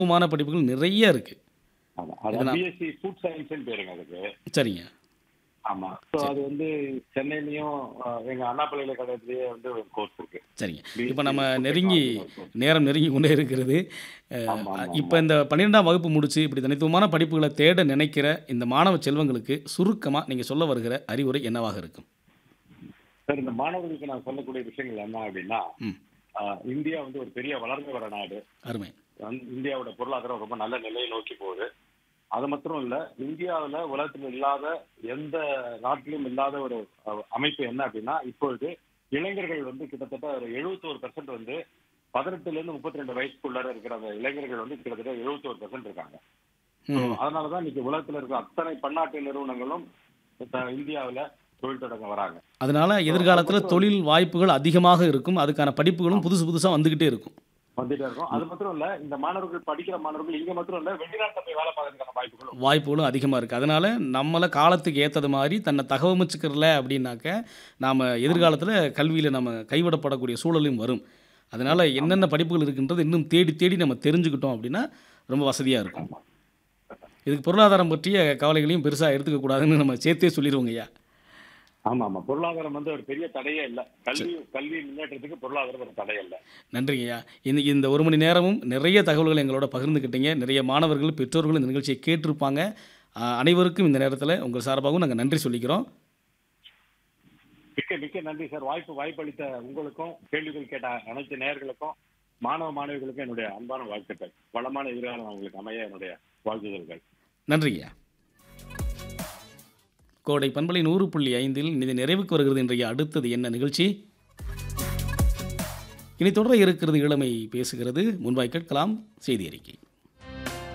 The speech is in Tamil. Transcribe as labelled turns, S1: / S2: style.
S1: மான படிப்புகள் நிறைய இருக்கு.
S2: ஆமா. அது
S1: இதெல்லாம்
S2: பிஎஸ்சி ஃபுட் சயின்ஸ்ன்னு பேருங்க அதுக்கு.
S1: சரிங்க.
S2: ஆமா. ஸோ
S1: சரி.
S2: அது வந்து சென்னையிலயும் அ எங்க அண்ணா பல்கலைக்கழகத்திலேயே வந்து ஒரு கோர்ஸ் இருக்கு.
S1: சரிங்க. இப்போ
S2: பிஎஸ்சி
S1: நம்ம
S2: ஃபுட்
S1: நெருங்கி
S2: டெக்னாலஜின்னு ஒரு கோர்ஸ்.
S1: நேரம் நெருங்கி கொண்டே இருக்கிறது. அ
S2: ஆமா, ஆமா,
S1: இப்போ
S2: ஆமா.
S1: இந்த 12ஆம் வகுப்பு முடிச்சு இப்படி தனித்துவமான படிப்புகள தேட நினைக்கிற இந்த மாணவ செல்வங்களுக்கு சுருக்கமா நீங்க சொல்ல வருகிற அறிவுரை என்னவாக இருக்கும்?
S2: சார் இந்த மாணவர்களுக்கு நான் சொல்லக்கூடிய விஷயங்கள் என்ன அப்படின்னா,
S1: ம்.
S2: அ இந்தியா வந்து ஒரு பெரிய வளர்ந்து வர நாடு.
S1: அருமை.
S2: வந்து இந்தியாவோட பொருளாதாரம் ரொம்ப நல்ல நிலையை நோக்கி போகுது. அது மாத்திரம் இல்ல, இந்தியாவுல உலகத்துல இல்லாத எந்த நாட்டிலும் இல்லாத ஒரு அ அமைப்பு என்ன அப்படின்னா, இப்பொழுது இளைஞர்கள் வந்து கிட்டத்தட்ட ஒரு 71% வந்து 18ல இருந்து 32 வயசுக்குள்ளார இருக்கிற அந்த இளைஞர்கள் வந்து கிட்டத்தட்ட 71% இருக்காங்க. ஸோ
S1: ம்.
S2: அதனால தான் இன்னைக்கு உலகத்துல இருக்கிற அத்தனை பன்னாட்டு நிறுவனங்களும் இப்ப இந்தியாவுல தொழில் தொடங்க வராங்க.
S1: அதனால
S2: ஸோ அது
S1: எதிர்காலத்துல
S2: மாத்திரம்
S1: தொழில் வாய்ப்புகள் அதிகமாக இருக்கும். அதுக்கான படிப்புகளும்
S2: ஆமா.
S1: புதுசு புதுசா வந்துகிட்டே இருக்கும்.
S2: வந்துட்டே இருக்கும்.
S1: ம்.
S2: அது மாத்திரம் இல்ல, இந்த மாணவர்கள் படிக்கிற மாணவர்கள் இங்க மாத்திரம் இல்ல, வெளிநாட்டுல போய் வேலை பார்க்கறதுக்கான வாய்ப்புகளும்
S1: வாய்ப்புகளும் அதிகமா இருக்கு. அதனால நம்மள காலத்துக்கு ஏத்தது மாரி தன்னை தகவமைச்சுக்கிறல அப்படின்னாக்க, நாம
S2: ஆமா.
S1: எதிர்காலத்துல கல்வியில நம்ம கைவிடப்படக்கூடிய சூழலும் வரும். அதனால
S2: ஆமா.
S1: என்னென்ன படிப்புகள் இருக்குன்றது இன்னும் தேடி தேடி நம்ம தெரிஞ்சுக்கிட்டோம் அப்படின்னா, ரொம்ப வசதியா இருக்கும்.
S2: ஆமா.
S1: இதுக்கு பொருளாதாரம் பற்றிய கவலைகளையும் பெருசா எடுத்துக்க கூடாதுன்னு நம்ம சேர்த்தே சொல்லிருவோங்கய்யா.
S2: ஆமா, ஆமா. பொருளாதாரம் வந்து ஒரு பெரிய தடையே இல்ல.
S1: சரி.
S2: கல்வி கல்வி முன்னேற்றத்துக்கு பொருளாதாரம் ஒரு தடை இல்ல.
S1: நன்றிங்கய்யா. இந்த இந்த 1 மணி நேரமும் நிறைய தகவல்கள எங்களோட பகிர்ந்துக்கிட்டீங்க. நிறைய மாணவர்கள், பெற்றோர்கள் இந்த நிகழ்ச்சியை கேட்டிருப்பாங்க. அ அனைவருக்கும் இந்த நேரத்துல உங்கள் சார்பாகவும் நாங்க நன்றி சொல்லிக்கிறோம்.
S2: மிக்க மிக்க நன்றி சார். வாய்ப்பு வாய்ப்பளித்த உங்களுக்கும், கேள்விகள் கேட்ட அனைத்து நேயர்களுக்கும், மாணவ மாணவிகளுக்கும் என்னுடைய அன்பான வாழ்த்துக்கள். வளமான எதிர்காலம் உங்களுக்கு அமைய என்னுடைய வாழ்த்துதல்கள்.
S1: நன்றிங்கய்யா. கோடை பண்பலை 100.5 இது நிறைவுக்கு வருகிறது இன்றைய அடுத்தது என்ன நிகழ்ச்சி? இனி தொடர இருக்கிறது இளமை பேசுகிறது. முன்பாய் கேட்கலாம் செய்தி அறிக்கை.